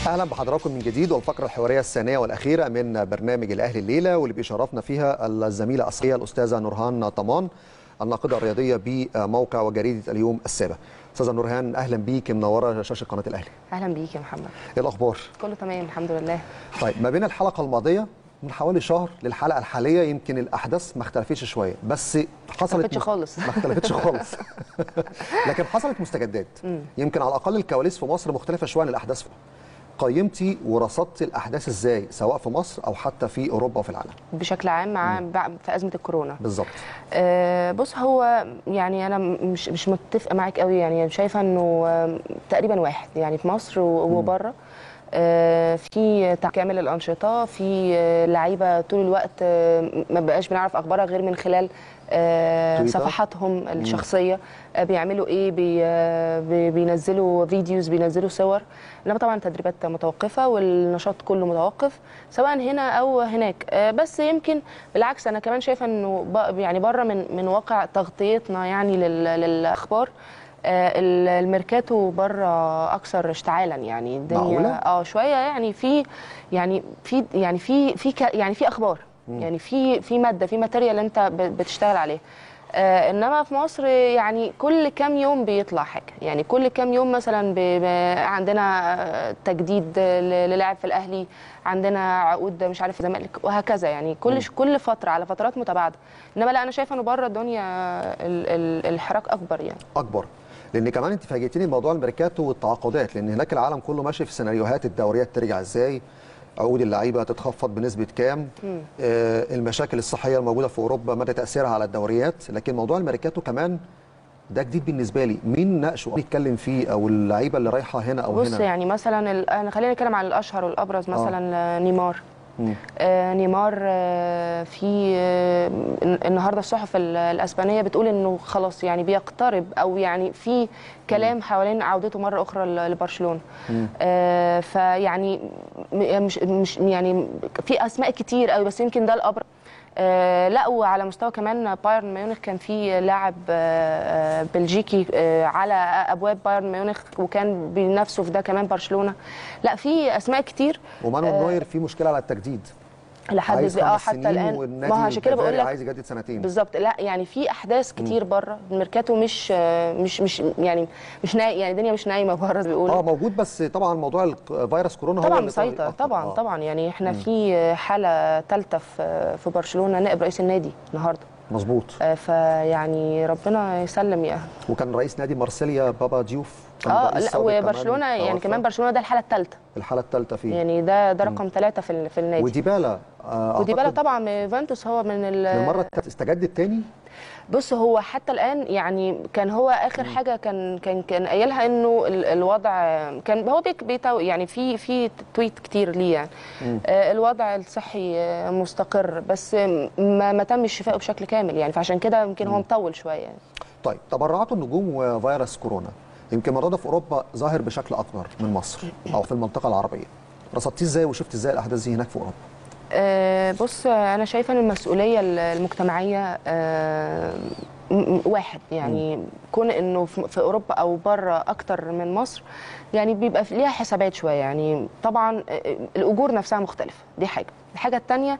اهلا بحضراتكم من جديد والفقره الحواريه الثانيه والاخيره من برنامج الاهلي الليله واللي بيشرفنا فيها الزميله الصحيه الاستاذه نورهان طمان الناقده الرياضيه بموقع وجريده اليوم السابع استاذه نورهان اهلا بيك منوره شاشه قناه الاهلي اهلا بيك يا محمد ايه الاخبار كله تمام الحمد لله طيب ما بين الحلقه الماضيه من حوالي شهر للحلقه الحاليه يمكن الاحداث ما اختلفتش شويه بس حصلت اختلفتش خالص. ما اختلفتش خالص لكن حصلت مستجدات يمكن على الاقل الكواليس في مصر مختلفه شويه عن الاحداث قيمتي ورصدتي الاحداث ازاي سواء في مصر او حتى في اوروبا وفي العالم بشكل عام مع بع- في ازمه الكورونا بالظبط آه، بص هو يعني انا مش مش متفقه معاك قوي يعني شايفه انه آه، تقريبا واحد يعني في مصر و- وبره آه، في كامل الانشطه في آه، لعيبه طول الوقت آه، ما بقاش بنعرف اخبارها غير من خلال آه، تويتر؟ صفحاتهم الشخصيه آه، بيعملوا ايه بي آه، بي- بينزلوا فيديوز بينزلوا صور انما طبعا التدريبات متوقفه والنشاط كله متوقف سواء هنا او هناك آه، بس يمكن بالعكس انا كمان شايفه انه ب- يعني بره من من واقع تغطيتنا يعني لل- للاخبار آه، ال- الميركاتو بره اكثر اشتعالا يعني الدنيا معقولة؟ اه شويه يعني في يعني في يعني في في ك- يعني في اخبار يعني في في ماده في ماتيريال انت ب- بتشتغل عليه آه انما في مصر يعني كل كام يوم بيطلع حاجه يعني كل كام يوم مثلا ب... ب... عندنا آه، تجديد ل- للاعب في الاهلي عندنا عقود مش عارف الزمالك وهكذا يعني كل كل فتره على فترات متباعده انما لا انا شايفه انه بره الدنيا ال... ال... الحراك اكبر يعني اكبر لان كمان انت فاجئتني بموضوع الميركاتو والتعاقدات لان هناك العالم كله ماشي في سيناريوهات الدوريات ترجع ازاي عقود اللعيبه تتخفض بنسبه كام آه المشاكل الصحيه الموجوده في اوروبا مدى تاثيرها على الدوريات لكن موضوع الميركاتو كمان ده جديد بالنسبه لي مين ناقشه أو بيتكلم فيه او اللعيبه اللي رايحه هنا او بص هنا يعني مثلا ال... انا خلينا نتكلم عن الاشهر والابرز مثلا آه. نيمار مم. آه نيمار آه في آه النهارده الصحف ال- الاسبانيه بتقول انه خلاص يعني بيقترب او يعني في كلام حوالين عودته مره اخرى ل- لبرشلونه آه فيعني م- مش مش يعني في اسماء كتير قوي بس يمكن ده الابرز آه لا وعلى مستوى كمان بايرن ميونخ كان في لاعب آه آه، بلجيكي آه على ابواب بايرن ميونخ وكان بينافسوا في ده كمان برشلونه لا في اسماء كتير ومانويل نوير في مشكله على التجديد لحد عايز اه خمس حتى سنين الان والنادي ما هو عشان كده بقول البافاري لك عايز يجدد سنتين بالظبط لا يعني في احداث كتير بره الميركاتو مش آه، مش مش يعني مش ناي يعني الدنيا مش نايمه بره بيقولوا اه موجود بس طبعا موضوع الك- فيروس كورونا هو طبعا اللي طاغي مسيطر أكتر. طبعا آه. طبعا يعني احنا في حاله ثالثه في في برشلونه نائب رئيس النادي النهارده مظبوط آه، فيعني ربنا يسلم يعني وكان رئيس نادي مارسيليا بابا ديوف كان اه رئيس لا سابق كمان وبرشلونه يعني توفى. كمان برشلونه ده الحاله الثالثه الحاله الثالثه فيه يعني ده ده رقم ثلاثه في ال- في النادي وديبالا آه وديبالا أعتقد طبعا يوفنتوس هو من ال للمره التالتة استجدد تاني بص هو حتى الان يعني كان هو اخر حاجه كان كان كان قايلها انه ال- الوضع كان هو بيك بيتو يعني في في تويت كتير ليه يعني آه، الوضع الصحي آه، مستقر بس ما ما تمش شفائه بشكل كامل يعني فعشان كده يمكن هو مطول شويه يعني طيب تبرعات النجوم وفيروس كورونا يمكن الموضوع ده في اوروبا ظاهر بشكل اكبر من مصر او في المنطقه العربيه رصدتيه ازاي وشفت ازاي الاحداث دي هناك في اوروبا آه، بص آه، انا شايفه ان المسؤوليه ال- المجتمعيه آه، م- م- واحد يعني كون انه في في اوروبا او بره اكتر من مصر يعني بيبقى في- ليها حسابات شويه يعني طبعا آه، الاجور نفسها مختلفه دي حاجه الحاجه الثانيه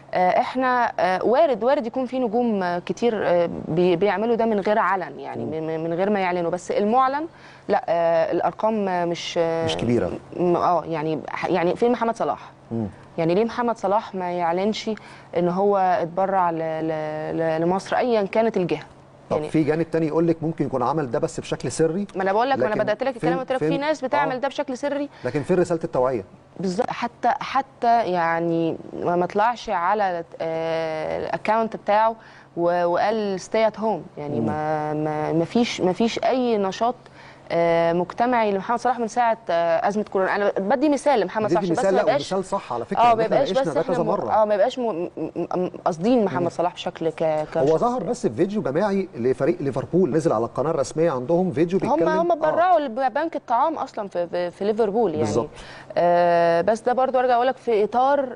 احنا آه، وارد وارد يكون في نجوم آه، كتير آه، بي- بيعملوا ده من غير علن يعني من من غير ما يعلنوا بس المعلن لا آه، الارقام آه، مش آه، مش كبيرة. م- اه يعني يعني فين محمد صلاح مم. يعني ليه محمد صلاح ما يعلنش ان هو اتبرع ل- ل- ل- لمصر ايا كانت الجهه طب يعني في جانب تاني يقول لك ممكن يكون عمل ده بس بشكل سري ما انا بقول لك ما انا لكن بدات لك الكلام فين- قلت لك فين- في ناس بتعمل آه. ده بشكل سري لكن فين رساله التوعيه بالظبط حتى حتى يعني ما ما طلعش على آه، الاكونت بتاعه و- وقال ستي ات هوم يعني ما ما ما فيش ما فيش اي نشاط آه، مجتمعي لمحمد صلاح من ساعه آه، ازمه كورونا انا بدي مثال لمحمد صلاح دي عشان بس مثال ما لا يبقاش ومثال صح على فكره اه إن ما إحنا يبقاش ناقشنا بس ده احنا كذا م- مره اه ما يبقاش م- م- م- قاصدين محمد صلاح بشكل ك ك- هو ظهر بس في فيديو جماعي لفريق ليفربول نزل على القناه الرسميه عندهم فيديو هم بيتكلم هم آه. برعوا لبنك الطعام اصلا في في, في ليفربول يعني بالظبط. آه بس ده برضو ارجع اقول لك في اطار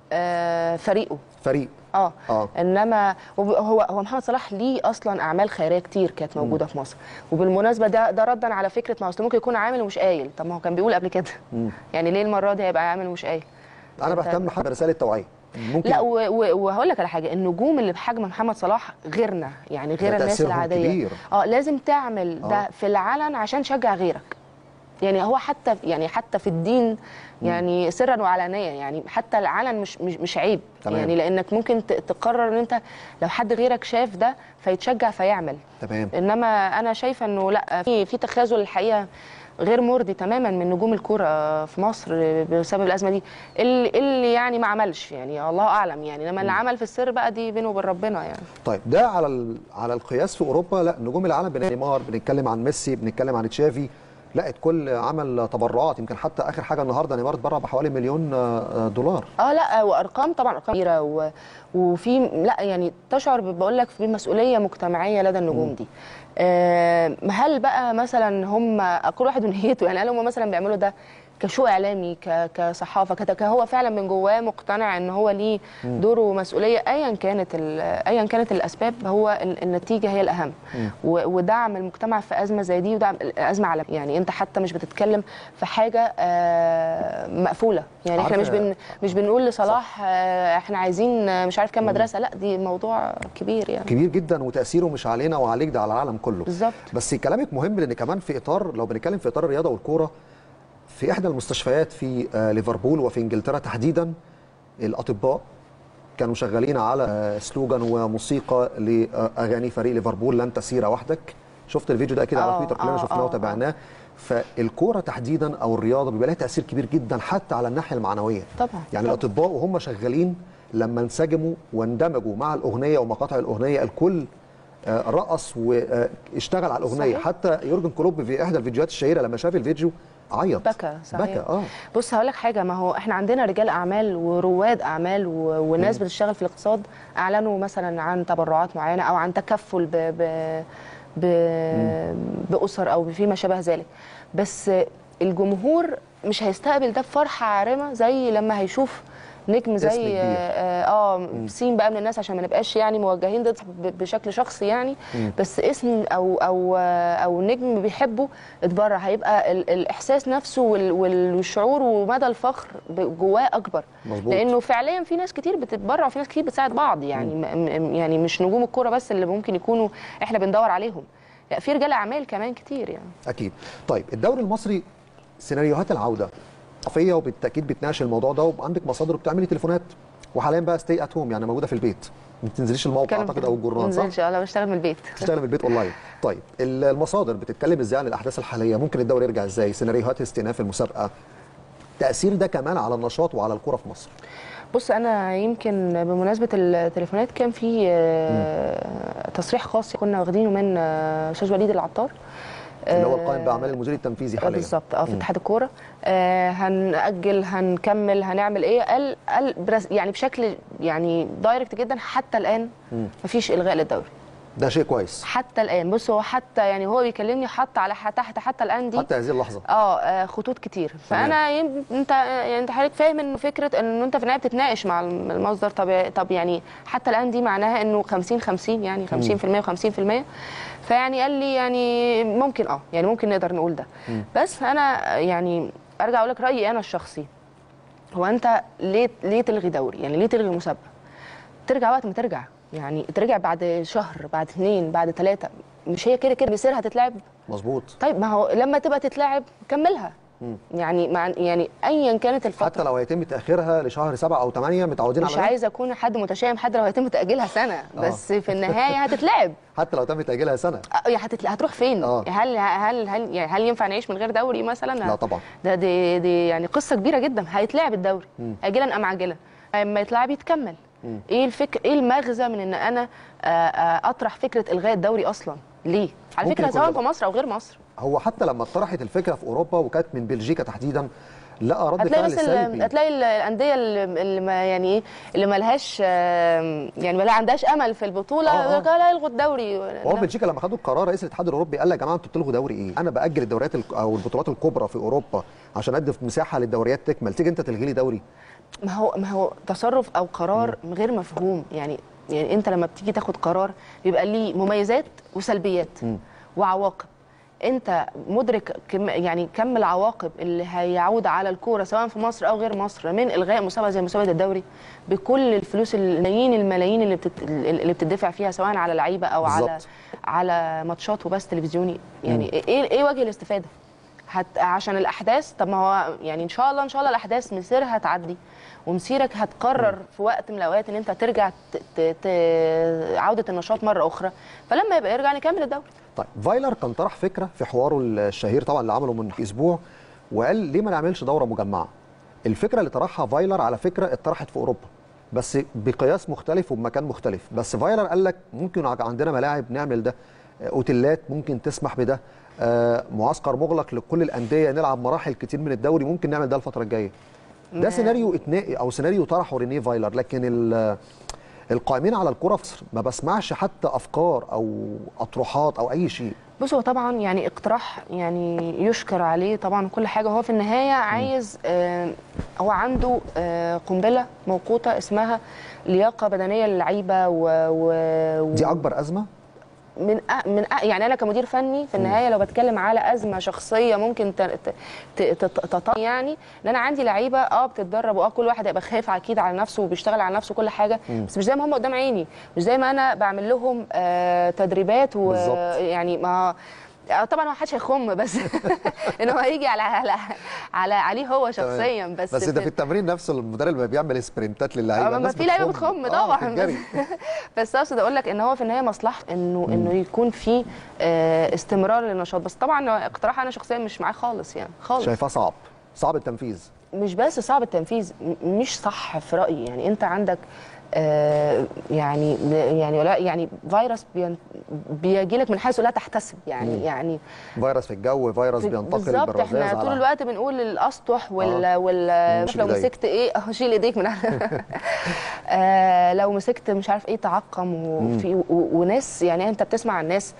آه فريقه فريق اه آه. انما وب- هو هو محمد صلاح ليه اصلا اعمال خيريه كتير كانت موجوده في مصر وبالمناسبه ده ده ردا على فكره ما اصل ممكن يكون عامل ومش قايل طب ما هو كان بيقول قبل كده يعني ليه المره دي هيبقى عامل ومش قايل انا أنت- بهتم حتى برساله توعيه ممكن لا و- و- وهقول لك على حاجه النجوم اللي بحجم محمد صلاح غيرنا يعني غير ده الناس تأثيرهم العاديه كبير. اه لازم تعمل ده آه. في العلن عشان تشجع غيرك يعني هو حتى يعني حتى في الدين يعني سرا وعلانيه يعني حتى العلن مش مش, مش عيب تمام. يعني لانك ممكن ت- تقرر ان انت لو حد غيرك شاف ده فيتشجع فيعمل تمام انما انا شايفه انه لا في في تخاذل الحقيقه غير مرضي تماما من نجوم الكوره في مصر بسبب الازمه دي اللي, اللي يعني ما عملش يعني الله اعلم يعني انما اللي عمل في السر بقى دي بينه وبين ربنا يعني طيب ده على ال... على القياس في اوروبا لا نجوم العالم بن- نيمار بنتكلم عن ميسي بنتكلم عن تشافي لا الكل عمل تبرعات يمكن حتى اخر حاجه النهارده نيمار اتبرع بحوالي مليون آه، دولار اه لا وارقام طبعا ارقام كبيره و... وفي لا يعني تشعر بقول لك في مسؤوليه مجتمعيه لدى النجوم دي آه هل بقى مثلا هم كل واحد ونيته يعني هل هم مثلا بيعملوا ده كشو اعلامي ك... كصحافه كت... هو فعلا من جواه مقتنع ان هو ليه دور ومسؤوليه ايا كانت ال... ايا كانت الاسباب هو ال- النتيجه هي الاهم و... ودعم المجتمع في ازمه زي دي ودعم ازمه عالميه يعني انت حتى مش بتتكلم في حاجه آه مقفوله يعني احنا مش عارفة- بن... مش بنقول لصلاح آه، احنا عايزين آه، مش عارف كام مدرسه لا دي موضوع كبير يعني كبير جدا وتاثيره مش علينا وعليك ده على العالم كله بالظبط بس كلامك مهم لان كمان في اطار لو بنتكلم في اطار الرياضه والكوره في احدى المستشفيات في آه، ليفربول وفي انجلترا تحديدا الاطباء كانوا شغالين على آه، سلوجان وموسيقى لاغاني فريق ليفربول لن تسير وحدك شفت الفيديو ده اكيد على آه، تويتر كلنا آه، شفناه آه، وتابعناه فالكوره تحديدا او الرياضه بيبقى لها تاثير كبير جدا حتى على الناحيه المعنويه طبعا يعني طبعا. الاطباء وهم شغالين لما انسجموا واندمجوا مع الاغنيه ومقاطع الاغنيه الكل آه، رقص واشتغل على الاغنيه صحيح. حتى يورجن كلوب في احدى الفيديوهات الشهيره لما شاف الفيديو عيط بكى صحيح بكى اه بص هقول لك حاجه ما هو احنا عندنا رجال اعمال ورواد اعمال و... وناس بتشتغل في الاقتصاد اعلنوا مثلا عن تبرعات معينه او عن تكفل ب... ب... ب... باسر او فيما شابه ذلك بس الجمهور مش هيستقبل ده بفرحه عارمه زي لما هيشوف نجم اسم زي كبير. اه آه، سين بقى من الناس عشان ما نبقاش يعني موجهين ضد ب- بشكل شخصي يعني بس اسم او او آه، او نجم بيحبه اتبرع هيبقى ال- الاحساس نفسه وال- وال- والشعور ومدى الفخر ب- جواه اكبر مظبوط. لانه فعليا في ناس كتير بتتبرع وفي ناس كتير بتساعد بعض يعني م- م- يعني مش نجوم الكوره بس اللي ممكن يكونوا احنا بندور عليهم لا في رجال اعمال كمان كتير يعني اكيد طيب الدوري المصري سيناريوهات العوده صحفيه وبالتاكيد بتناقش الموضوع ده وعندك مصادر بتعملي تليفونات وحاليا بقى ستي ات هوم يعني موجوده في البيت ما بتنزليش الموقع كلام اعتقد او الجورنال صح؟ ننزلش اه لا بشتغل من البيت تشتغل من البيت اونلاين طيب ال- المصادر بتتكلم ازاي عن الاحداث الحاليه ممكن الدوري يرجع ازاي سيناريوهات استئناف المسابقه تاثير ده كمان على النشاط وعلى الكره في مصر بص انا يمكن بمناسبه التليفونات كان في آه، تصريح خاص كنا واخدينه من آه، استاذ وليد العطار اللي هو القائم باعمال المدير التنفيذي آه، حاليا بالظبط اه في اتحاد الكوره آه هنأجل هنكمل هنعمل ايه قال قال برس- يعني بشكل يعني دايركت جدا حتى الان مفيش الغاء للدوري ده شيء كويس حتى الان بص هو حتى يعني هو بيكلمني حط على ح- تحت حتى الان دي حتى هذه اللحظه اه آه، خطوط كتير فانا يم... انت يعني انت حضرتك فاهم ان فكره ان انت في النهايه بتتناقش مع الم- المصدر طب طب يعني حتى الان دي معناها انه 50 50 يعني 50% و50% فيعني قال لي يعني ممكن اه يعني ممكن نقدر نقول ده بس انا يعني ارجع اقول لك رايي انا الشخصي هو انت ليه ليه تلغي دوري يعني ليه تلغي مسابقه ترجع وقت ما ترجع يعني ترجع بعد شهر بعد اثنين بعد ثلاثه مش هي كده كده بيصير هتتلعب مظبوط طيب ما هو لما تبقى تتلعب كملها يعني مع يعني ايا كانت الفتره حتى لو هيتم تاخيرها لشهر سبعة او ثمانية متعودين مش على ده؟ عايزه اكون حد متشائم حد لو هيتم تاجيلها سنه بس في النهايه هتتلعب حتى لو تم تاجيلها سنه أه، يا هتتل... هتروح فين آه. هل هل هل يعني هل ينفع نعيش من غير دوري مثلا لا طبعا ده دي, دي يعني قصه كبيره جدا هيتلعب الدوري اجلا ام عاجلا لما يتلعب يتكمل ايه الفكر ايه المغزى من ان انا آه، آه، اطرح فكره الغاء الدوري اصلا ليه على ممكن فكره يكون سواء ده- في مصر او غير مصر هو حتى لما اتطرحت الفكره في اوروبا وكانت من بلجيكا تحديدا لا رد هتلاقي فعل بس ال- سلبي هتلاقي ال- الانديه اللي اللي ما يعني ايه اللي ما لهاش آم، يعني ما لا عندهاش امل في البطوله آه، آه. يقول لك لا يلغوا الدوري هو لا. بلجيكا لما خدوا القرار رئيس الاتحاد الاوروبي قال يا جماعه انتوا بتلغوا دوري ايه؟ انا باجل الدوريات ال- او البطولات الكبرى في اوروبا عشان ادي مساحه للدوريات تكمل تيجي انت تلغي لي دوري ما هو ما هو تصرف او قرار غير مفهوم يعني يعني انت لما بتيجي تاخد قرار بيبقى ليه مميزات وسلبيات وعواقب انت مدرك كم يعني كم العواقب اللي هيعود على الكوره سواء في مصر او غير مصر من الغاء مسابقه زي مسابقه الدوري بكل الفلوس الملايين الملايين اللي بتت... اللي بتدفع فيها سواء على لعيبه او على بالظبط. على ماتشات وبث تلفزيوني يعني ايه ايه وجه الاستفاده هت... عشان الاحداث طب ما هو يعني ان شاء الله ان شاء الله الاحداث مسيرها تعدي ومسيرك هتقرر في وقت من الاوقات ان انت ترجع ت... ت... ت... عوده النشاط مره اخرى فلما يبقى يرجع نكمل الدوري طيب فايلر كان طرح فكره في حواره الشهير طبعا اللي عمله من اسبوع وقال ليه ما نعملش دوره مجمعه الفكره اللي طرحها فايلر على فكره اتطرحت في اوروبا بس بقياس مختلف وبمكان مختلف بس فايلر قال لك ممكن عندنا ملاعب نعمل ده اوتيلات ممكن تسمح بده آه، معسكر مغلق لكل الانديه نلعب مراحل كتير من الدوري ممكن نعمل ده الفتره الجايه ده سيناريو اثنائي او سيناريو طرحه رينيه فايلر لكن ال- القائمين على الكره في مصر ما بسمعش حتى افكار او اطروحات او اي شيء بص هو طبعا يعني اقتراح يعني يشكر عليه طبعا كل حاجه هو في النهايه عايز آه هو عنده آه قنبله موقوته اسمها لياقه بدنيه للعيبه و, و دي اكبر ازمه من أ... من أ... يعني انا كمدير فني في النهايه لو بتكلم على ازمه شخصيه ممكن ت... ت... ت... تط- تط... يعني ان انا عندي لعيبه اه بتتدرب واه كل واحد هيبقى خايف اكيد على نفسه وبيشتغل على نفسه كل حاجه بس مش زي ما هم قدام عيني مش زي ما انا بعمل لهم آه تدريبات بالظبط. ويعني ما آه، طبعا ما حدش هيخم بس ان هو هيجي على على على عليه هو شخصيا بس بس ده في التمرين نفسه المدرب ما بيعمل سبرنتات للعيبه آه، ما الناس في لعيبه بتخم. بتخم آه، طبعا في الجري. بس اقصد اقول لك ان هو في النهايه مصلحه انه انه يكون في آه، استمرار للنشاط بس طبعا اقتراح انا شخصيا مش معاه خالص يعني خالص شايفاه صعب صعب التنفيذ مش بس صعب التنفيذ م- مش صح في رايي يعني انت عندك آه، يعني يعني ولا يعني فيروس بيجي لك من حيث لا تحتسب يعني يعني فيروس في الجو فيروس بينتقل بالظبط بالرذاذ احنا طول على- الوقت بنقول الاسطح وال آه. وال شيل لو إيديك. مسكت ايه اه شيل ايديك من على آه لو مسكت مش عارف ايه تعقم وفي و- وناس يعني انت بتسمع عن ناس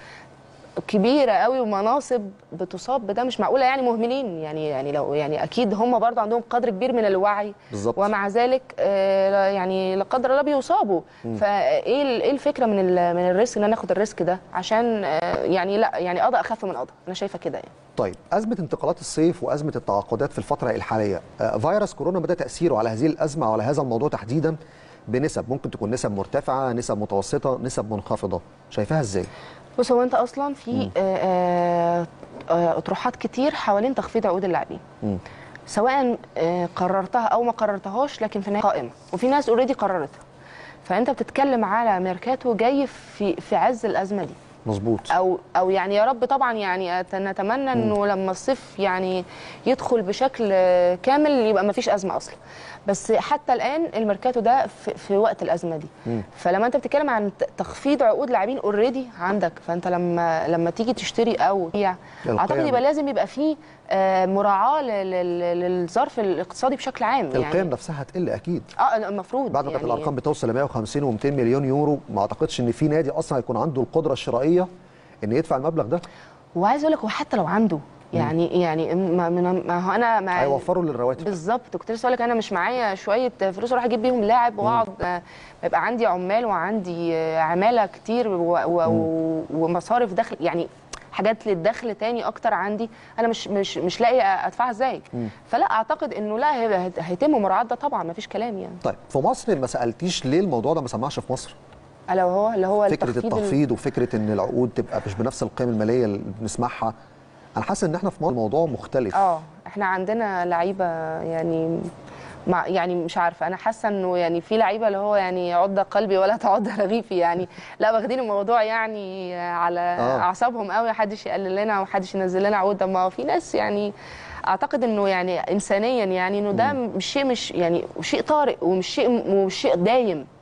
كبيره قوي ومناصب بتصاب بده مش معقوله يعني مهملين يعني يعني لو يعني اكيد هم برضو عندهم قدر كبير من الوعي بالظبط. ومع ذلك آه لا- يعني لا قدر الله بيصابوا فايه ال- ايه الفكره من ال- من الريسك ان انا اخد الريسك ده عشان آه يعني لا يعني قضاء اخف من قضاء انا شايفه كده يعني طيب أزمة انتقالات الصيف وأزمة التعاقدات في الفترة الحالية آه، فيروس كورونا بدأ تأثيره على هذه الأزمة وعلى هذا الموضوع تحديدا بنسب ممكن تكون نسب مرتفعة نسب متوسطة نسب منخفضة شايفاها إزاي؟ بص هو انت اصلا في آه، آه، آه، اطروحات كتير حوالين تخفيض عقود اللاعبين مم. سواء آه، قررتها او ما قررتهاش لكن في النهايه قائمه وفي ناس اوريدي قررتها فانت بتتكلم على ميركاتو جاي في في عز الازمه دي مظبوط او او يعني يا رب طبعا يعني أت- نتمنى انه لما الصيف يعني يدخل بشكل آه، كامل يبقى ما فيش ازمه اصلا بس حتى الان الميركاتو ده في, في وقت الازمه دي فلما انت بتتكلم عن ت- تخفيض عقود لاعبين اوريدي عندك فانت لما لما تيجي تشتري او تبيع القيم. اعتقد يبقى لازم يبقى فيه آه، مراعاه لل- لل- للظرف الاقتصادي بشكل عام القيم يعني نفسها هتقل أكيد اه المفروض بعد ما كانت يعني الأرقام بتوصل ل 150 و200 مليون يورو ما أعتقدش إن في نادي أصلا هيكون عنده القدرة الشرائية إن يدفع المبلغ ده وعايز اقول لك هو حتى لو عنده يعني يعني ما, ما ما هو انا مع هيوفروا للرواتب بالظبط كنت لسه اقول لك انا مش معايا شويه فلوس اروح اجيب بيهم لاعب واقعد آه، يبقى عندي عمال وعندي آه، عماله كتير و- و- و- ومصارف دخل يعني حاجات للدخل تاني اكتر عندي انا مش مش مش لاقي ادفعها ازاي فلا اعتقد انه لا هي- هيتم مراعاه ده طبعا ما فيش كلام يعني طيب في مصر ما سألتيش ليه الموضوع ده ما سمعش في مصر؟ الا وهو اللي هو فكرة التخفيض ال- التخفيض وفكرة إن العقود تبقى مش بنفس القيمة المالية اللي بنسمعها أنا حاسس إن إحنا في مصر الموضوع مختلف اه احنا عندنا لعيبه يعني مع يعني مش عارفه انا حاسه انه يعني في لعيبه اللي هو يعني عض قلبي ولا تعض رغيفي يعني لا واخدين الموضوع يعني على آه. اعصابهم قوي محدش يقلل لنا ومحدش ينزل لنا عقود طب ما هو في ناس يعني اعتقد انه يعني انسانيا يعني انه ده مش شيء مش يعني شيء طارئ ومش شيء ومش شيء دايم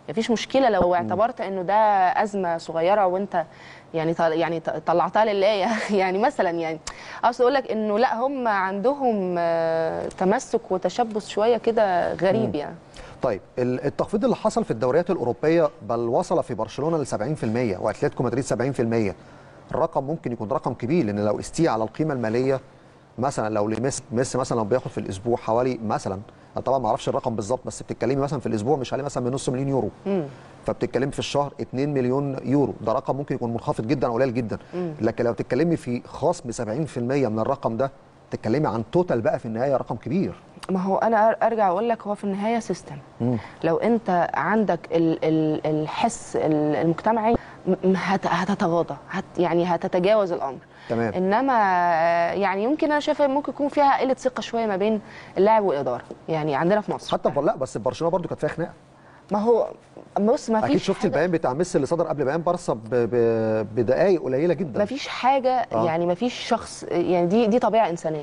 مفيش مشكله لو اعتبرت انه ده ازمه صغيره وانت يعني طل- يعني ط- طلعتها لله يعني مثلا يعني اقصد اقول لك انه لا هم عندهم آه، تمسك وتشبث شويه كده غريب يعني طيب ال- التخفيض اللي حصل في الدوريات الاوروبيه بل وصل في برشلونه ل 70% واتلتيكو مدريد 70% الرقم ممكن يكون رقم كبير لان لو استيع على القيمه الماليه مثلا لو لميسي ميسي مثلا لو بياخد في الاسبوع حوالي مثلا أنا طبعا ما اعرفش الرقم بالظبط بس بتتكلمي مثلا في الاسبوع مش عليه مثلا من نص مليون يورو فبتتكلمي في الشهر 2 مليون يورو ده رقم ممكن يكون منخفض جدا او قليل جدا لكن لو بتتكلمي في خصم 70% من الرقم ده تتكلمي عن توتال بقى في النهايه رقم كبير ما هو انا أر- ارجع اقول لك هو في النهايه سيستم لو انت عندك ال ال الحس ال- المجتمعي م- م- هت هتتغاضى هت يعني هتتجاوز الامر تمام. انما آه، يعني يمكن انا شايفه ممكن يكون فيها قله ثقه شويه ما بين اللاعب والاداره يعني عندنا في مصر حتى لا بس برشلونه برضو كانت فيها خناقه ما هو بص ما فيش اكيد شفت حاجة- البيان بتاع ميسي اللي صدر قبل بيان بارسا ب- ب- بدقائق قليله جدا ما فيش حاجه آه. يعني ما فيش شخص يعني دي دي طبيعه انسانيه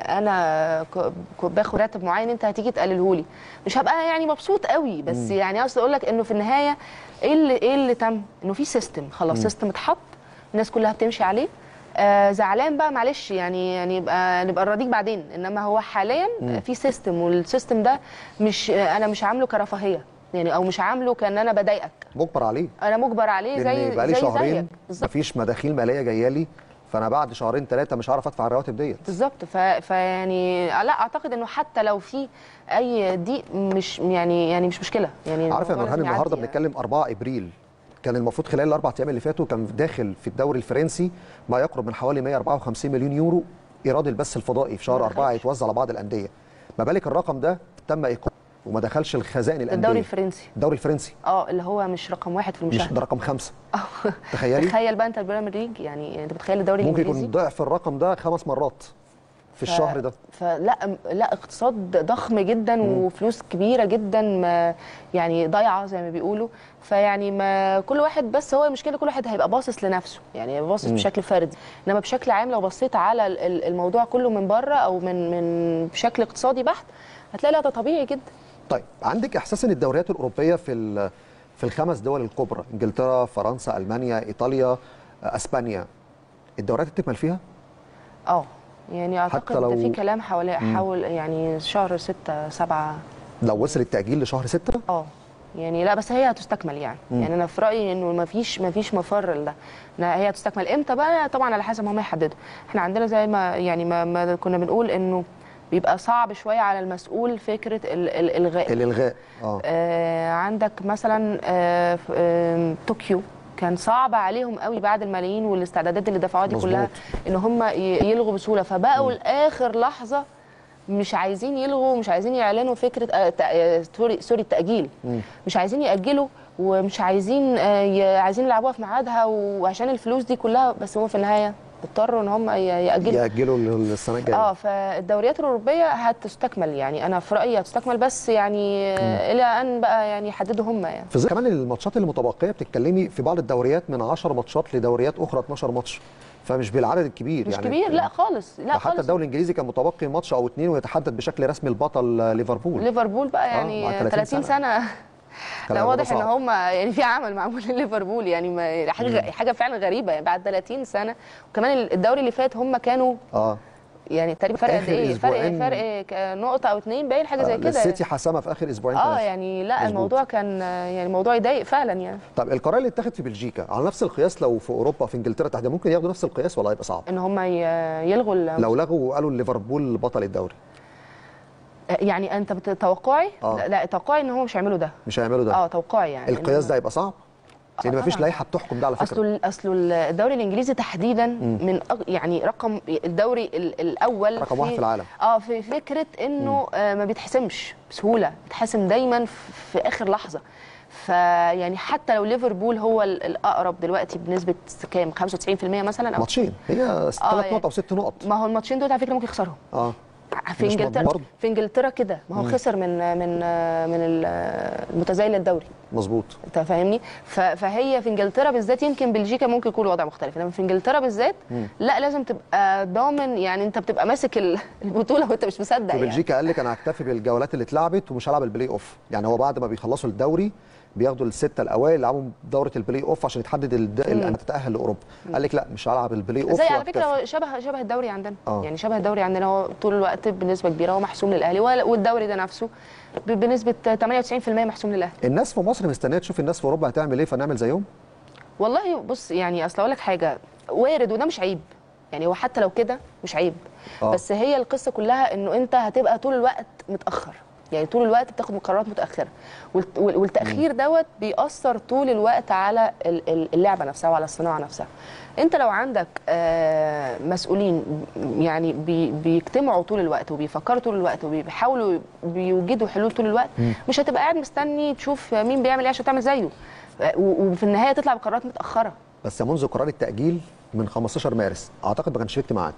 انا ك- ك- باخد راتب معين انت هتيجي تقلله لي مش هبقى يعني مبسوط قوي بس يعني اقصد اقول لك انه في النهايه ايه اللي ايه اللي تم انه في سيستم خلاص سيستم اتحط الناس كلها بتمشي عليه آه زعلان بقى معلش يعني يعني يبقى نبقى نراضيك بعدين انما هو حاليا في سيستم والسيستم ده مش آه، انا مش عامله كرفاهيه يعني او مش عامله كان انا بضايقك مجبر عليه انا مجبر عليه لان زي بقالي زي شهرين زيك بالظبط مفيش مداخيل ماليه جايه لي فانا بعد شهرين ثلاثه مش هعرف ادفع الرواتب ديت بالظبط ف... فيعني لا اعتقد انه حتى لو في اي ضيق مش يعني يعني مش مشكله يعني عارف يا الموضوع نورهان لازم النهارده يعدي بنتكلم 4 ابريل كان المفروض خلال الاربع ايام اللي فاتوا كان داخل في الدوري الفرنسي ما يقرب من حوالي 154 مليون يورو ايراد البث الفضائي في شهر ما أربعة دخلش. يتوزع على بعض الانديه ما بالك الرقم ده تم ايقافه وما دخلش الخزائن الانديه الدوري الفرنسي الدوري الفرنسي اه اللي هو مش رقم واحد في مش ده المشاهده رقم خمسة تخيلي تخيل بقى انت البريمير ليج يعني انت بتخيل الدوري ممكن الانجليزي يكون ضعف الرقم ده خمس مرات في الشهر ده فلا لا اقتصاد ضخم جدا وفلوس كبيره جدا ما يعني ضايعه زي ما بيقولوا فيعني ما كل واحد بس هو المشكله كل واحد هيبقى باصص لنفسه يعني باصص بشكل فردي انما بشكل عام لو بصيت على ال- ال- الموضوع كله من بره او من من بشكل اقتصادي بحت هتلاقي لا ده طبيعي جدا طيب عندك احساس ان الدوريات الاوروبيه في ال- في الخمس دول الكبرى انجلترا فرنسا المانيا ايطاليا اسبانيا الدوريات تكمل فيها اه يعني اعتقد حتى لو- ده في كلام حوالي حول يعني شهر ستة سبعة لو وصل التاجيل لشهر ستة اه يعني لا بس هي هتستكمل يعني مم. يعني انا في رايي انه ما فيش ما فيش مفر لده إنها هي هتستكمل امتى بقى طبعا على حسب ما هم يحددوا احنا عندنا زي ما يعني ما, ما كنا بنقول انه بيبقى صعب شويه على المسؤول فكره ال- ال- الالغاء الالغاء اه آه عندك مثلا آه في- آه طوكيو كان صعب عليهم قوي بعد الملايين والاستعدادات اللي دفعوها دي مظبوط. كلها ان هم ي- يلغوا بسهوله فبقوا لاخر لحظه مش عايزين يلغوا مش عايزين يعلنوا فكره آه، تأ- آه، سوري سوري التاجيل مش عايزين ياجلوا ومش عايزين آه، ي- عايزين يلعبوها في ميعادها وعشان الفلوس دي كلها بس هم في النهايه اضطروا ان هم ي- ياجلوا ياجلوا لل- للسنه الجايه اه فالدوريات الاوروبيه هتستكمل يعني انا في رايي هتستكمل بس يعني آه، الى ان بقى يعني يحددوا هم يعني في ظل كمان الماتشات المتبقيه بتتكلمي في بعض الدوريات من 10 ماتشات لدوريات اخرى 12 ماتش فمش بالعدد الكبير مش يعني كبير لا خالص لا ده حتى خالص الدوري الانجليزي كان متبقي ماتش او اتنين ويتحدد بشكل رسمي البطل ليفربول ليفربول بقى يعني مع 30 30 سنة. سنه كان لا الموضوع واضح ان صعب. هم يعني في عمل معمول لليفربول يعني ما حاجه حاجه فعلا غريبه يعني بعد 30 سنه وكمان الدوري اللي فات هم كانوا اه يعني تقريبا فرق قد آخر ايه فرق أسبوعين. فرق ك- نقطه او اتنين باين حاجه زي آه، كده السيتي حسمها في اخر اسبوعين اه ثلاثة. يعني لا مظبوط. الموضوع كان آه، يعني الموضوع يضايق فعلا يعني طب القرار اللي اتخذ في بلجيكا على نفس القياس لو في اوروبا في انجلترا تحديدا ممكن ياخدوا نفس القياس ولا هيبقى صعب ان هم ي- يلغوا ال- لو لغوا وقالوا ليفربول بطل الدوري يعني انت بتتوقعي آه. لا, لا توقعي ان هم مش هيعملوا ده مش هيعملوا ده اه توقعي يعني القياس إن- ده هيبقى صعب لان آه، مفيش طبعاً. لائحه بتحكم ده على فكره اصله اصله الدوري الانجليزي تحديدا من أغ... يعني رقم الدوري ال- الاول رقم واحد في العالم. اه في فكره انه آه ما بيتحسمش بسهوله بيتحسم دايما في, في اخر لحظه فيعني حتى لو ليفربول هو ال- الاقرب دلوقتي بنسبه كام 95% مثلا او ماتشين هي ثلاث يعني- نقط او ست نقط ما هو الماتشين دول على فكره ممكن يخسرهم اه في مش انجلترا برضه. في انجلترا كده ما هو خسر من من من ال- المتزايل الدوري مظبوط انت فاهمني ف- فهي في انجلترا بالذات يمكن بلجيكا ممكن يكون الوضع مختلف انما في انجلترا بالذات لا لازم تبقى ضامن يعني انت بتبقى ماسك ال- البطوله وانت مش مصدق في يعني بلجيكا قال لك انا هكتفي بالجولات اللي اتلعبت ومش هلعب البلاي اوف يعني هو بعد ما بيخلصوا الدوري بياخدوا السته الاوائل يلعبوا دوره البلاي اوف عشان يتحدد الد- اللي تتاهل لاوروبا قال لك لا مش هلعب البلاي اوف زي على وأكتفي. فكره هو شبه شبه الدوري عندنا آه. يعني شبه الدوري عندنا هو طول الوقت بنسبه كبيره هو محسوم للاهلي وال- والدوري ده نفسه ب- بنسبه 98% محسوم للاهلي الناس في مصر مستنيه تشوف الناس في اوروبا هتعمل ايه فنعمل زيهم والله بص يعني اصل اقول لك حاجه وارد وده مش عيب يعني هو حتى لو كده مش عيب آه. بس هي القصه كلها انه انت هتبقى طول الوقت متاخر يعني طول الوقت بتاخد قرارات متاخره والت- وال- والتاخير دوت بيأثر طول الوقت على ال- ال- اللعبه نفسها وعلى الصناعه نفسها انت لو عندك آه، مسؤولين يعني بي- بيجتمعوا طول الوقت وبيفكروا طول الوقت وبيحاولوا بيوجدوا حلول طول الوقت مش هتبقى قاعد مستني تشوف مين بيعمل ايه عشان تعمل زيه آه، و- وفي النهايه تطلع بقرارات متاخره بس منذ قرار التاجيل من 15 مارس اعتقد ما كانش في اجتماعات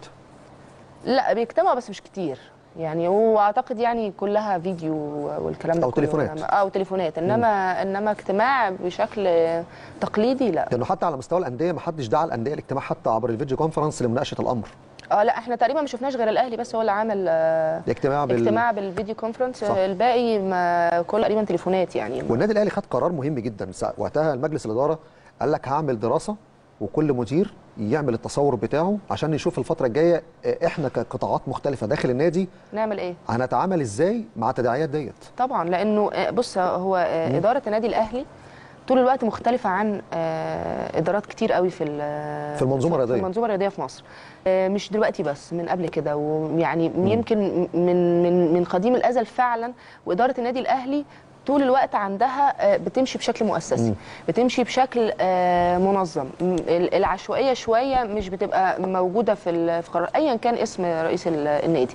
لا بيجتمعوا بس مش كتير يعني واعتقد يعني كلها فيديو والكلام ده أو كله. تليفونات. إنما- او تليفونات انما انما اجتماع بشكل تقليدي لا لانه حتى على مستوى الانديه ما حدش دعا الانديه الاجتماع حتى عبر الفيديو كونفرنس لمناقشه الامر اه لا احنا تقريبا ما شفناش غير الاهلي بس هو اللي عامل آه، الاجتماع بال... اجتماع بالفيديو كونفرنس صح. الباقي ما كل تقريبا تليفونات يعني والنادي الاهلي خد قرار مهم جدا سا- وقتها المجلس الاداره قال لك هعمل دراسه وكل مدير يعمل التصور بتاعه عشان نشوف الفتره الجايه آه، احنا كقطاعات مختلفه داخل النادي نعمل ايه هنتعامل ازاي مع التداعيات ديت طبعا لانه آه، بص هو آه، اداره النادي الاهلي طول الوقت مختلفه عن آه، ادارات كتير قوي في ال- في المنظومة في الرياضية. المنظومه الرياضيه في مصر آه، مش دلوقتي بس من قبل كده ويعني يمكن من من من قديم الازل فعلا واداره النادي الاهلي طول الوقت عندها آه، بتمشي بشكل مؤسسي بتمشي بشكل آه، منظم م- ال- العشوائيه شويه مش بتبقى موجوده في ال- في قرار ايا كان اسم رئيس ال- النادي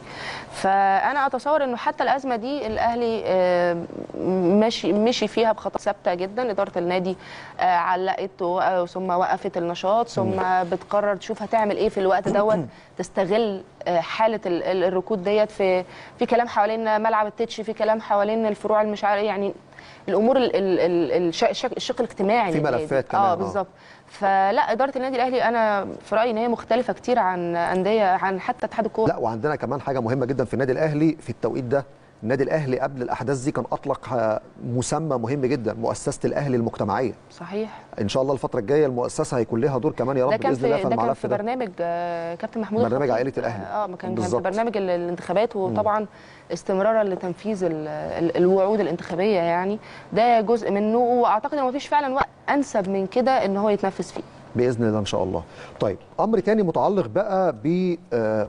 فانا اتصور انه حتى الازمه دي الاهلي آه، ماشي مشي فيها بخطوات ثابته جدا اداره النادي آه، علقت و- ثم وقفت النشاط ثم بتقرر تشوف هتعمل ايه في الوقت دوت تستغل آه، حاله ال- ال- الركود ديت في في كلام حوالين ملعب التتش في كلام حوالين الفروع المش عارف يعني الامور ال- ال- ال- الش- الشق الشق الاجتماعي في للنادي. ملفات كمان، اه آه. بالظبط فلا اداره النادي الاهلي انا في رايي ان هي مختلفه كتير عن انديه عن حتى اتحاد الكوره لا وعندنا كمان حاجه مهمه جدا في النادي الاهلي في التوقيت ده النادي الاهلي قبل الاحداث دي كان اطلق آه، مسمى مهم جدا مؤسسه الاهلي المجتمعيه صحيح ان شاء الله الفتره الجايه المؤسسه هيكون لها دور كمان يا ده رب كان باذن الله في في ده كان الملف في ده برنامج آه، كابتن محمود برنامج الخطيب. عائلة الأهلي. اه ما كان كان في بالظبط. برنامج ال- الانتخابات وطبعا استمرارا لتنفيذ ال- ال- الوعود الانتخابيه يعني ده جزء منه واعتقد ان مفيش فعلا وقت انسب من كده ان هو يتنفذ فيه باذن الله ان شاء الله طيب امر تاني متعلق بقى ب آه،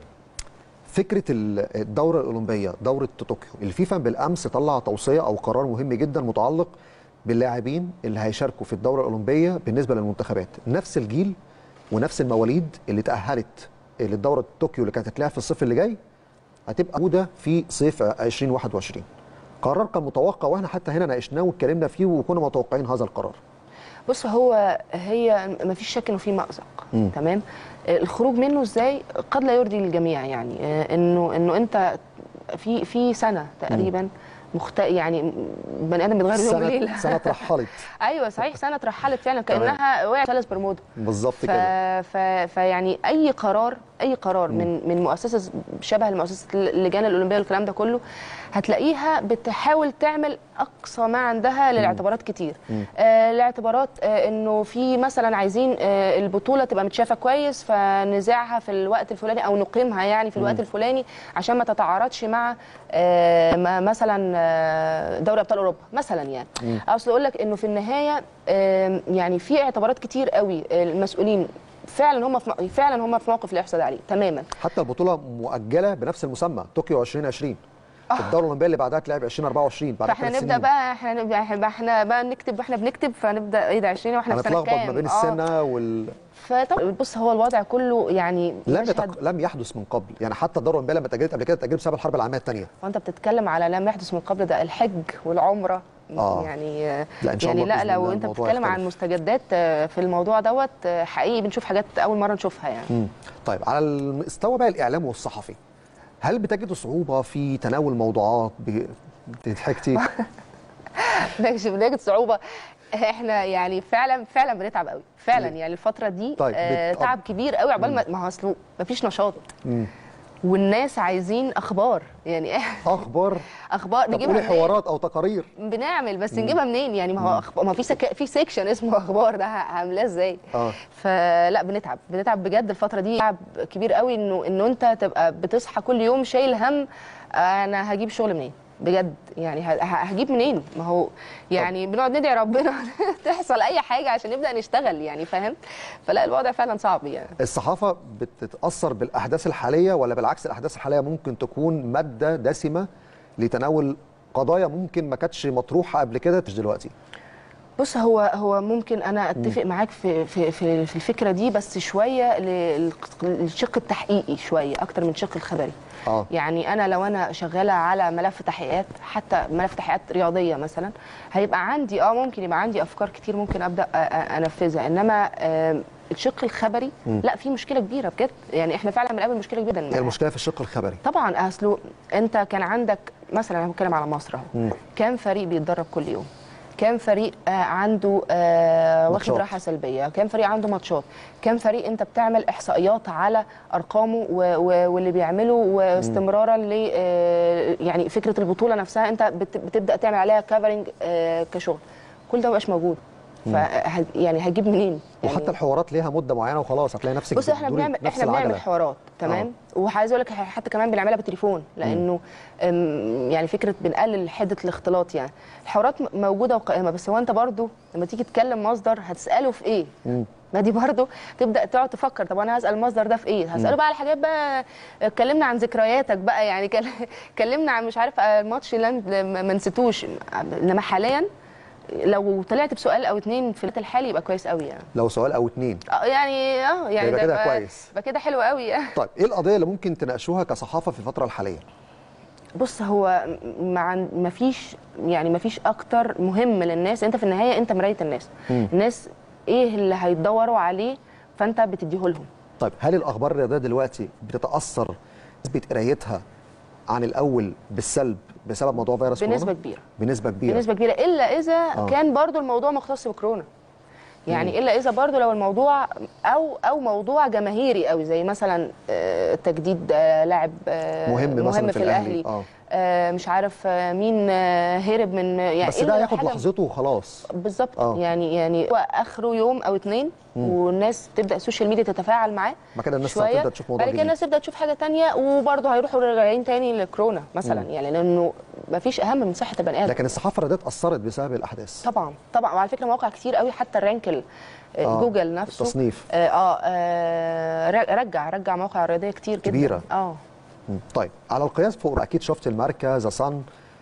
فكره ال- الدوره الاولمبيه دوره طوكيو الفيفا بالامس طلع توصيه او قرار مهم جدا متعلق باللاعبين اللي هيشاركوا في الدوره الاولمبيه بالنسبه للمنتخبات نفس الجيل ونفس المواليد اللي تاهلت للدوره طوكيو اللي كانت هتتلعب في الصيف اللي جاي هتبقى موجوده في صيف 2021 قرار كان متوقع واحنا حتى هنا ناقشناه واتكلمنا فيه وكنا متوقعين هذا القرار بص هو هي ما فيش شك انه في مأزق مم. تمام آه، الخروج منه ازاي قد لا يرضي الجميع يعني آه، انه انه انت في في سنه تقريبا مخت... يعني بني ادم بيتغير يوم سنه وليله سنه رحلت ايوه صحيح سنه اترحلت فعلا تمام. كانها وقعت ثلاث برمودا بالظبط ف... كده ف... فيعني اي قرار اي قرار من من مؤسسه شبه المؤسسه اللجان الاولمبيه والكلام ده كله هتلاقيها بتحاول تعمل اقصى ما عندها للاعتبارات كتير آه الاعتبارات آه انه في مثلا عايزين آه البطوله تبقى متشافه كويس فنذاعها في الوقت الفلاني او نقيمها يعني في الوقت الفلاني عشان ما تتعارضش مع آه ما- مثلا آه، دوري ابطال اوروبا مثلا يعني اصل اقول لك انه في النهايه آه يعني في اعتبارات كتير قوي المسؤولين فعلا هم في م- فعلا هم في موقف لا يحسد عليه تماما حتى البطوله مؤجله بنفس المسمى طوكيو 2020 الدوره الاولمبيه اللي بعدها تلعب 2024 بعد فاحنا ثلاث نبدا سنين. بقى احنا نبدا احنا احنا بقى نكتب واحنا بنكتب فنبدا ايه ده 20 واحنا في سنه هنتلخبط كام ما بين آه. السنه وال فطبعا بص هو الوضع كله يعني لم مشهد يتق... لم يحدث من قبل يعني حتى الدوره الاولمبيه لما اتاجلت قبل كده اتاجلت بسبب الحرب العالميه الثانيه وانت بتتكلم على لم يحدث من قبل ده الحج والعمره آه. يعني لا، إن شاء يعني الله لا بإذن لو الله انت الموضوع بتتكلم عن يختلف. مستجدات آه، في الموضوع دوت آه، حقيقي بنشوف حاجات اول مره نشوفها يعني مم. طيب على المستوى بقى الاعلام والصحفي هل بتجدوا صعوبه في تناول موضوعات ب... ضحكتي ماشي بنجد صعوبه احنا يعني فعلا فعلا بنتعب قوي فعلا يعني الفتره دي طيب، آه بت- تعب كبير قوي عقبال ما ما هو اصله مفيش نشاط والناس عايزين اخبار يعني اخبار اخبار طب نجيبها قولي منين؟ حوارات او تقارير بنعمل بس نجيبها منين يعني ما هو أخبار ما في سك... في سيكشن اسمه اخبار ده هعملاه ازاي اه فلا بنتعب بنتعب بجد الفتره دي تعب كبير قوي انه انه انت تبقى بتصحى كل يوم شايل هم انا هجيب شغل منين بجد يعني ه- ه- هجيب منين ما هو يعني بنقعد ندعي ربنا تحصل اي حاجه عشان نبدا نشتغل يعني فاهم فلا الوضع فعلا صعب يعني الصحافه بتتاثر بالاحداث الحاليه ولا بالعكس الاحداث الحاليه ممكن تكون ماده دسمه لتناول قضايا ممكن ما كانتش مطروحه قبل كده مش دلوقتي بص هو هو ممكن انا اتفق معاك في في في في الفكره دي بس شويه لل- للشق التحقيقي شويه اكتر من الشق الخبري اه يعني انا لو انا شغاله على ملف تحقيقات حتى ملف تحقيقات رياضيه مثلا هيبقى عندي اه ممكن يبقى عندي افكار كتير ممكن ابدا أ- أ- انفذها انما آم، الشق الخبري لا في مشكله كبيره بجد يعني احنا فعلا بنقابل مشكله كبيره هي المشكله في الشق الخبري طبعا اصله انت كان عندك مثلا انا بتكلم على مصر اهو كام فريق بيتدرب كل يوم كام فريق آه عنده آه واخد ماتشات. راحه سلبيه كام فريق عنده ماتشات كام فريق انت بتعمل احصائيات على ارقامه و و واللي بيعمله واستمرارا ل آه يعني فكره البطوله نفسها انت بت بتبدا تعمل عليها كفرنج آه كشغل كل ده مبقاش موجود ف يعني هجيب منين يعني وحتى الحوارات ليها مده معينه وخلاص هتلاقي نفسك بص احنا بتدوري بنعمل نفس احنا بنعمل العجلة. حوارات تمام وعايز اقول لك حتى كمان بنعملها بالتليفون لانه أم، يعني فكره بنقلل حده الاختلاط يعني الحوارات م- موجوده وقائمه بس هو انت برضو لما تيجي تكلم مصدر هتساله في ايه ما دي برضو تبدا تقعد تفكر طب انا هسال المصدر ده في ايه هساله بقى على حاجات بقى اتكلمنا عن ذكرياتك بقى يعني كل- اتكلمنا عن مش عارف آه، الماتش اللي أنت ما ما نسيتوش انما حاليا لو طلعت بسؤال او اتنين في الوقت الحالي يبقى كويس قوي يعني لو سؤال او اتنين اه يعني اه يعني يبقى ده كده يبقى- كويس. يبقى كده حلو قوي يعني طيب ايه القضيه اللي ممكن تناقشوها كصحافه في الفتره الحاليه بص هو مع ما فيش يعني ما فيش اكتر مهم للناس انت في النهايه انت مرايه الناس الناس ايه اللي هيدوروا عليه فانت بتديه لهم طيب هل الاخبار الرياضيه دلوقتي بتتاثر نسبه قرايتها عن الاول بالسلب بسبب موضوع فيروس بنسبه كورونا كبيره بنسبه كبيره بنسبه كبيره الا اذا آه. كان برضو الموضوع مختص بكورونا يعني الا اذا برضو لو الموضوع او او موضوع جماهيري قوي زي مثلا آه، تجديد آه، لاعب آه، مهم مثلاً مهم في في الأهلي. الاهلي آه. آه، مش عارف آه، مين آه، هرب من يعني بس إلا ده لو هياخد حاجة- لحظته وخلاص بالظبط آه. يعني يعني هو اخره يوم او اتنين والناس تبدا السوشيال ميديا تتفاعل معاه ما كده الناس شويه هتبدا تشوف موضوع بعد كده جديد الناس تبدا تشوف حاجه تانية وبرضه هيروحوا راجعين تاني لكورونا مثلا يعني لانه ما فيش اهم من صحه البني ادم لكن الصحافه الرياضيه اتاثرت بسبب الاحداث طبعا طبعا وعلى فكره مواقع كتير قوي حتى الرانكل آه، آه. جوجل نفسه التصنيف. اه, آه, آه ر- رجع رجع مواقع رياضيه كتير جدا كبيرة. اه مم. طيب على القياس فوق اكيد شفت الماركه ذا صن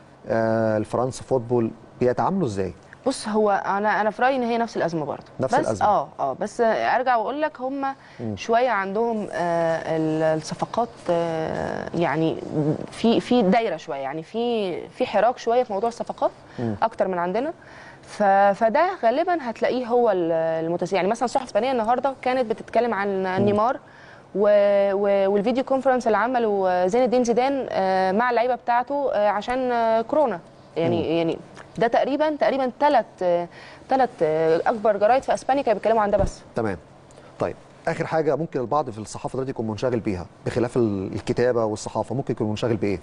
آه الفرنسا فوتبول بيتعاملوا ازاي بص هو انا انا في رايي ان هي نفس الازمه برضه نفس بس الأزمة. اه اه بس ارجع واقول لك هم شويه عندهم آه ال- الصفقات آه يعني في في دايره شويه يعني في في حراك شويه في موضوع الصفقات اكتر من عندنا ف- فده غالبا هتلاقيه هو ال- المتسيء يعني مثلا الصحف الاسبانيه النهارده كانت بتتكلم عن نيمار و... و... والفيديو كونفرنس اللي عمله زين الدين زيدان آه، مع اللعيبه بتاعته آه، عشان آه، كورونا يعني يعني ده تقريبا تقريبا ثلاث ثلاث اكبر جرايد في اسبانيا كانوا بيتكلموا عن ده بس تمام طيب اخر حاجه ممكن البعض في الصحافه دلوقتي يكون منشغل بيها بخلاف ال- الكتابه والصحافه ممكن يكون منشغل بايه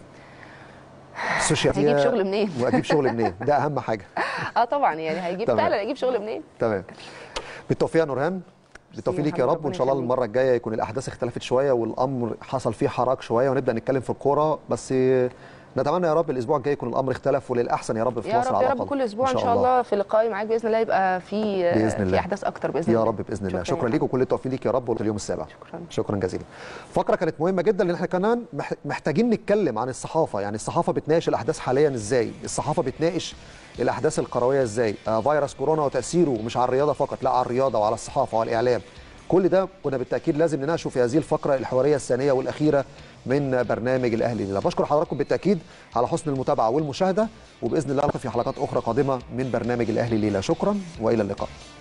السوشيال هيجيب ميديا شغل منين؟ واجيب شغل منين ده اهم حاجه اه طبعا يعني هيجيب تمام. فعلا هيجيب شغل منين تمام بالتوفيق يا نورهان بالتوفيق ليك يا محمد، رب وان ربنا شاء الله يخليك. المره الجايه يكون الاحداث اختلفت شويه والامر حصل فيه حراك شويه ونبدا نتكلم في الكوره بس نتمنى يا رب الاسبوع الجاي يكون الامر اختلف وللاحسن يا رب في يا مصر رب على يا الأقل. رب كل اسبوع ان شاء الله في لقائي معاك باذن الله يبقى في بإذن الله. في احداث اكتر باذن يا الله رب باذن الله شكراً شكرا يا ليك وكل التوفيق ليك يا رب واليوم السابع شكراً. شكرا جزيلا فقره كانت مهمه جدا لان احنا كمان مح- محتاجين نتكلم عن الصحافه يعني الصحافه بتناقش الاحداث حاليا ازاي الصحافه بتناقش الاحداث الكرويه ازاي آه فيروس كورونا وتاثيره مش على الرياضه فقط لا على الرياضه وعلى الصحافه وعلى الاعلام كل ده كنا بالتاكيد لازم نناقشه في هذه الفقره الحواريه الثانيه والاخيره من برنامج الاهلي ليله بشكر حضراتكم بالتاكيد على حسن المتابعه والمشاهده وباذن الله نلقى في حلقات اخرى قادمه من برنامج الاهلي ليله شكرا والى اللقاء